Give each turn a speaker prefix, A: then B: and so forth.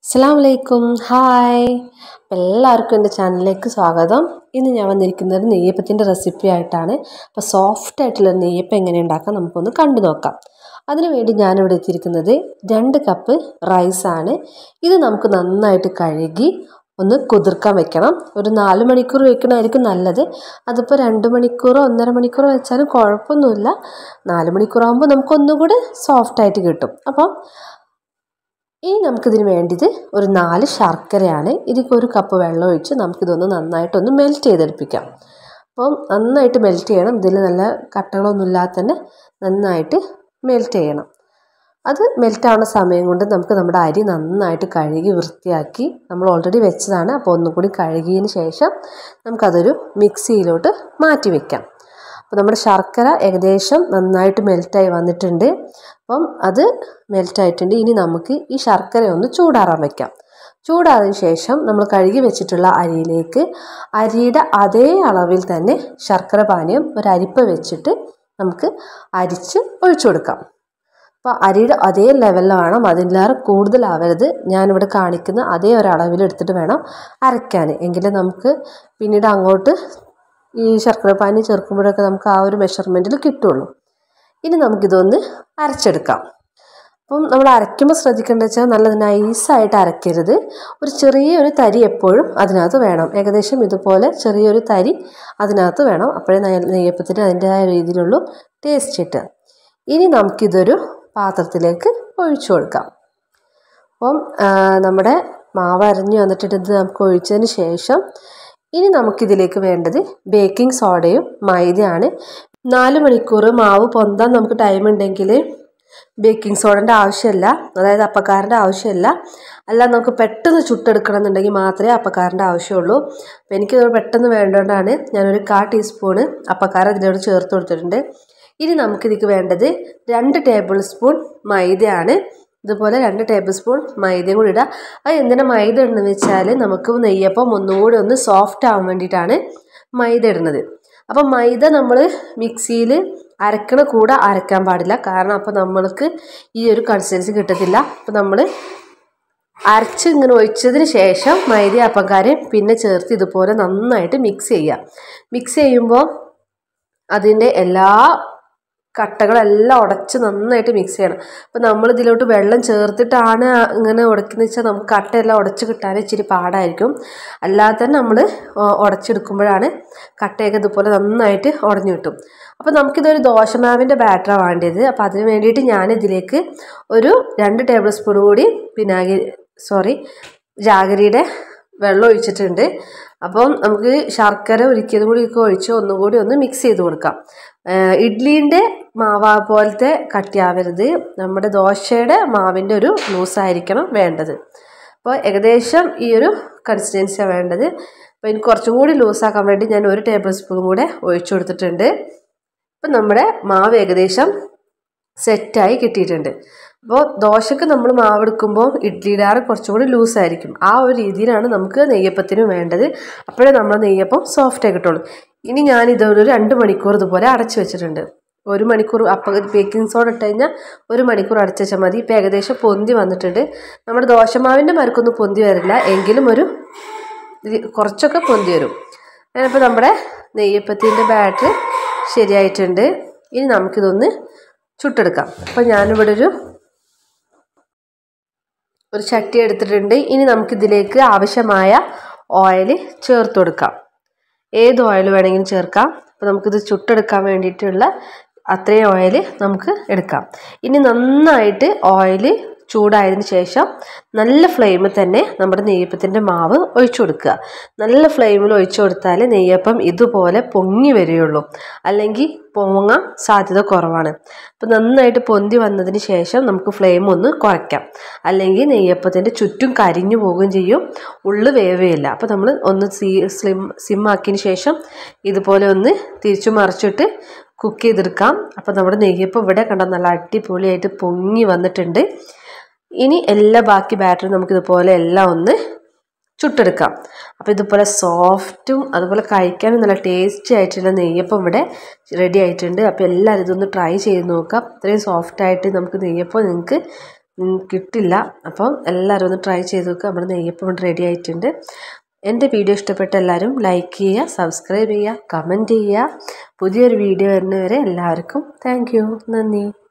A: അസ്സാം വലൈക്കും ഹായ് എല്ലാവർക്കും എൻ്റെ ചാനലിലേക്ക് സ്വാഗതം ഇന്ന് ഞാൻ വന്നിരിക്കുന്നത് നെയ്യപ്പത്തിൻ്റെ റെസിപ്പി ആയിട്ടാണ് അപ്പോൾ സോഫ്റ്റ് ആയിട്ടുള്ള നെയ്യപ്പം എങ്ങനെ ഉണ്ടാക്കാം നമുക്കൊന്ന് കണ്ടു നോക്കാം അതിനുവേണ്ടി ഞാനിവിടെ എത്തിയിരിക്കുന്നത് രണ്ട് കപ്പ് റൈസാണ് ഇത് നമുക്ക് നന്നായിട്ട് കഴുകി ഒന്ന് കുതിർക്കാൻ വെക്കണം ഒരു നാല് മണിക്കൂർ വെക്കണമായിരിക്കും നല്ലത് അതിപ്പോൾ രണ്ട് മണിക്കൂറോ ഒന്നര മണിക്കൂറോ വെച്ചാലും കുഴപ്പമൊന്നുമില്ല നാല് മണിക്കൂറാകുമ്പോൾ നമുക്കൊന്നുകൂടി സോഫ്റ്റായിട്ട് കിട്ടും അപ്പം ഇനി നമുക്കിതിന് വേണ്ടിയത് ഒരു നാല് ശർക്കരയാണ് ഇതിലേക്ക് ഒരു കപ്പ് വെള്ളം ഒഴിച്ച് നമുക്കിതൊന്ന് നന്നായിട്ടൊന്ന് മെൽറ്റ് ചെയ്തെടുപ്പിക്കാം അപ്പം നന്നായിട്ട് മെൽറ്റ് ചെയ്യണം ഇതിൽ നല്ല കട്ടകളൊന്നും ഇല്ലാതെ തന്നെ നന്നായിട്ട് മെൽറ്റ് ചെയ്യണം അത് മെൽറ്റാവുന്ന സമയം കൊണ്ട് നമുക്ക് നമ്മുടെ അരി നന്നായിട്ട് കഴുകി വൃത്തിയാക്കി നമ്മൾ ഓൾറെഡി വെച്ചതാണ് അപ്പോൾ ഒന്നും കൂടി കഴുകിയതിന് ശേഷം നമുക്കതൊരു മിക്സിയിലോട്ട് മാറ്റി വെക്കാം അപ്പോൾ നമ്മുടെ ശർക്കര ഏകദേശം നന്നായിട്ട് മെൽറ്റായി വന്നിട്ടുണ്ട് അപ്പം അത് മെൽറ്റായിട്ടുണ്ട് ഇനി നമുക്ക് ഈ ശർക്കര ഒന്ന് ചൂടാറാൻ വെക്കാം ചൂടാറിന് ശേഷം നമ്മൾ കഴുകി വെച്ചിട്ടുള്ള അരിയിലേക്ക് അരിയുടെ അതേ അളവിൽ തന്നെ ശർക്കര പാനീയം ഒരു അരിപ്പ വെച്ചിട്ട് നമുക്ക് അരിച്ച് ഒഴിച്ചു കൊടുക്കാം അപ്പോൾ അരിയുടെ അതേ ലെവലിൽ വേണം അതിലേറെ കൂടുതലാവരുത് ഞാനിവിടെ കാണിക്കുന്ന അതേ ഒരു അളവിൽ എടുത്തിട്ട് വേണം അരയ്ക്കാൻ എങ്കിലേ നമുക്ക് പിന്നീട് അങ്ങോട്ട് ഈ ശർക്കര പാനി ചേർക്കുമ്പോഴൊക്കെ നമുക്ക് ആ ഒരു മെഷർമെൻറ്റിൽ കിട്ടുള്ളൂ ഇനി നമുക്കിതൊന്ന് അരച്ചെടുക്കാം അപ്പം നമ്മൾ അരയ്ക്കുമ്പോൾ ശ്രദ്ധിക്കേണ്ടത് വെച്ചാൽ നല്ല നൈസായിട്ട് അരയ്ക്കരുത് ഒരു ചെറിയൊരു തരി എപ്പോഴും അതിനകത്ത് വേണം ഏകദേശം ഇതുപോലെ ചെറിയൊരു തരി അതിനകത്ത് വേണം അപ്പോഴേ നെയ്യപ്പത്തിന് അതിൻ്റെതായ രീതിയിലുള്ള ടേസ്റ്റ് കിട്ടുക ഇനി നമുക്കിതൊരു പാത്രത്തിലേക്ക് ഒഴിച്ചു കൊടുക്കാം അപ്പം നമ്മുടെ മാവ് അരഞ്ഞു വന്നിട്ടുണ്ട് ഇത് നമുക്ക് ഒഴിച്ചതിന് ശേഷം ഇനി നമുക്കിതിലേക്ക് വേണ്ടത് ബേക്കിംഗ് സോഡയും മൈദയാണ് നാല് മണിക്കൂർ മാവ് പൊന്താൻ നമുക്ക് ടൈം ഉണ്ടെങ്കിൽ ബേക്കിംഗ് സോഡൻ്റെ ആവശ്യമില്ല അതായത് അപ്പക്കാരൻ്റെ ആവശ്യമില്ല അല്ല നമുക്ക് പെട്ടെന്ന് ചുട്ടെടുക്കണം എന്നുണ്ടെങ്കിൽ മാത്രമേ അപ്പക്കാരൻ്റെ ആവശ്യമുള്ളൂ അപ്പോൾ എനിക്ക് പെട്ടെന്ന് വേണ്ടതുകൊണ്ടാണ് ഞാനൊരു കാ ടീസ്പൂണ് അപ്പക്കാരം ഇതിലോട്ട് ചേർത്ത് കൊടുത്തിട്ടുണ്ട് ഇനി നമുക്കിതിക്ക് വേണ്ടത് രണ്ട് ടേബിൾ സ്പൂൺ മൈദയാണ് ഇതുപോലെ രണ്ട് ടേബിൾ സ്പൂൺ മൈദയും കൂടി ഇടുക അത് എന്തിനാണ് മൈദ ഇടുന്നത് വെച്ചാൽ നമുക്ക് നെയ്യപ്പം ഒന്നുകൂടി ഒന്ന് സോഫ്റ്റ് ആവാൻ വേണ്ടിയിട്ടാണ് മൈദ ഇടുന്നത് അപ്പം മൈദ നമ്മൾ മിക്സിയിൽ അരക്കണ കൂടെ അരക്കാൻ പാടില്ല കാരണം അപ്പോൾ നമ്മൾക്ക് ഈ ഒരു കൺസിസ്റ്റൻസി കിട്ടത്തില്ല അപ്പോൾ നമ്മൾ അരച്ച് ഇങ്ങനെ ഒഴിച്ചതിന് ശേഷം മൈദ അപ്പക്കാരം പിന്നെ ചേർത്ത് ഇതുപോലെ നന്നായിട്ട് മിക്സ് ചെയ്യുക മിക്സ് ചെയ്യുമ്പോൾ അതിൻ്റെ എല്ലാ കട്ടകളെല്ലാം ഉടച്ച് നന്നായിട്ട് മിക്സ് ചെയ്യണം അപ്പോൾ നമ്മൾ ഇതിലോട്ട് വെള്ളം ചേർത്തിട്ടാണ് ഇങ്ങനെ ഉടക്കുന്ന വെച്ചാൽ നമുക്ക് കട്ടയെല്ലാം ഉടച്ച് കിട്ടാൻ ഇച്ചിരി പാടായിരിക്കും അല്ലാതെ തന്നെ നമ്മൾ ഉടച്ചെടുക്കുമ്പോഴാണ് കട്ടയൊക്കെ ഇതുപോലെ നന്നായിട്ട് ഉടഞ്ഞു കിട്ടും അപ്പോൾ നമുക്കിതൊരു ദോശമാവിൻ്റെ ബാറ്ററാണ് വേണ്ടത് അപ്പോൾ അതിന് വേണ്ടിയിട്ട് ഞാൻ ഇതിലേക്ക് ഒരു രണ്ട് ടേബിൾ സ്പൂൺ കൂടി വിനാഗിരി സോറി ജാഗരിയുടെ വെള്ളം ഒഴിച്ചിട്ടുണ്ട് അപ്പം നമുക്ക് ശർക്കര ഒരിക്കലും കൂടി ഒഴിച്ച് ഒന്നുകൂടി ഒന്ന് മിക്സ് ചെയ്ത് കൊടുക്കാം ഇഡ്ലീൻ്റെ മാവ പോലത്തെ കട്ടിയാവരുത് നമ്മുടെ ദോശയുടെ മാവിൻ്റെ ഒരു ലൂസായിരിക്കണം വേണ്ടത് അപ്പോൾ ഏകദേശം ഈ ഒരു കൺസിസ്റ്റൻസിയാണ് വേണ്ടത് അപ്പോൾ എനിക്ക് കുറച്ചും കൂടി ലൂസാക്കാൻ വേണ്ടി ഞാൻ ഒരു ടേബിൾ സ്പൂൺ കൂടെ ഒഴിച്ചു കൊടുത്തിട്ടുണ്ട് അപ്പം നമ്മുടെ മാവ് ഏകദേശം സെറ്റായി കിട്ടിയിട്ടുണ്ട് അപ്പോൾ ദോശക്ക് നമ്മൾ മാവ് എടുക്കുമ്പോൾ ഇഡ്ലിയിലാറ് കുറച്ചും കൂടി ലൂസായിരിക്കും ആ ഒരു രീതിയിലാണ് നമുക്ക് നെയ്യപ്പത്തിന് വേണ്ടത് അപ്പോഴേ നമ്മൾ നെയ്യപ്പം സോഫ്റ്റായി കിട്ടുള്ളൂ ഇനി ഞാൻ ഇതൊരു രണ്ട് മണിക്കൂർ ഇതുപോലെ അടച്ചു വെച്ചിട്ടുണ്ട് ഒരു മണിക്കൂർ അപ്പം ബേക്കിംഗ് സോഡ ഇട്ട് കഴിഞ്ഞാൽ ഒരു മണിക്കൂർ അടച്ചു വെച്ചാൽ മതി ഇപ്പം ഏകദേശം പൊന്തി വന്നിട്ടുണ്ട് നമ്മുടെ ദോശമാവിൻ്റെ മരക്കൊന്നും പൊന്തി വരില്ല എങ്കിലും ഒരു കുറച്ചൊക്കെ പൊന്തി വരും ഞാനിപ്പോൾ നമ്മുടെ നെയ്യപ്പത്തിൻ്റെ ബാറ്റർ ശരിയായിട്ടുണ്ട് ഇനി നമുക്കിതൊന്ന് ചുട്ടെടുക്കാം അപ്പോൾ ഞാനിവിടെ ഒരു ഒരു ചട്ടി എടുത്തിട്ടുണ്ട് ഇനി നമുക്കിതിലേക്ക് ആവശ്യമായ ഓയിൽ ചേർത്ത് കൊടുക്കാം ഏത് ഓയിൽ വേണമെങ്കിലും ചേർക്കാം അപ്പോൾ നമുക്കിത് ചുട്ടെടുക്കാൻ വേണ്ടിയിട്ടുള്ള അത്രയും ഓയിൽ നമുക്ക് എടുക്കാം ഇനി നന്നായിട്ട് ഓയിൽ ചൂടായതിന് ശേഷം നല്ല ഫ്ലെയിമിൽ തന്നെ നമ്മുടെ നെയ്യപ്പത്തിൻ്റെ മാവ് ഒഴിച്ചു കൊടുക്കുക നല്ല ഫ്ലെയിമിൽ ഒഴിച്ചു കൊടുത്താൽ നെയ്യപ്പം ഇതുപോലെ പൊങ്ങി വരികയുള്ളൂ അല്ലെങ്കിൽ പൊങ്ങാൻ സാധ്യത കുറവാണ് അപ്പോൾ നന്നായിട്ട് പൊന്തി വന്നതിന് ശേഷം നമുക്ക് ഫ്ലെയിം ഒന്ന് കുറയ്ക്കാം അല്ലെങ്കിൽ നെയ്യപ്പത്തിൻ്റെ ചുറ്റും കരിഞ്ഞു പോവുകയും ചെയ്യും ഉള്ളു വേവുകയില്ല അപ്പോൾ നമ്മൾ ഒന്ന് സീ സ്ലിം സിമ്മാക്കിയതിന് ശേഷം ഇതുപോലെ ഒന്ന് തിരിച്ചു മറിച്ചിട്ട് കുക്ക് ചെയ്തെടുക്കാം അപ്പോൾ നമ്മുടെ നെയ്യപ്പം ഇവിടെ കണ്ടോ നല്ല അടിപൊളിയായിട്ട് പൊങ്ങി വന്നിട്ടുണ്ട് ഇനി എല്ലാ ബാക്കി ബാറ്ററും നമുക്കിതുപോലെ എല്ലാം ഒന്ന് ചുട്ടെടുക്കാം അപ്പോൾ ഇതുപോലെ സോഫ്റ്റും അതുപോലെ കഴിക്കാനും നല്ല ടേസ്റ്റി ആയിട്ടുള്ള നെയ്യപ്പം ഇവിടെ റെഡി ആയിട്ടുണ്ട് അപ്പോൾ എല്ലാവരും ഇതൊന്ന് ട്രൈ ചെയ്ത് നോക്കാം ഇത്രയും സോഫ്റ്റായിട്ട് നമുക്ക് നെയ്യപ്പം നിങ്ങൾക്ക് ഉം, കിട്ടില്ല അപ്പം എല്ലാവരും ഒന്ന് ട്രൈ ചെയ്ത് നോക്കുക നമ്മുടെ നെയ്യപ്പം ഇവിടെ റെഡി ആയിട്ടുണ്ട് എൻ്റെ വീഡിയോ ഇഷ്ടപ്പെട്ട എല്ലാവരും ലൈക്ക് ചെയ്യുക സബ്സ്ക്രൈബ് ചെയ്യുക കമൻറ്റ് ചെയ്യുക പുതിയൊരു വീഡിയോ വരുന്നവരെ എല്ലാവർക്കും താങ്ക് യു നന്ദി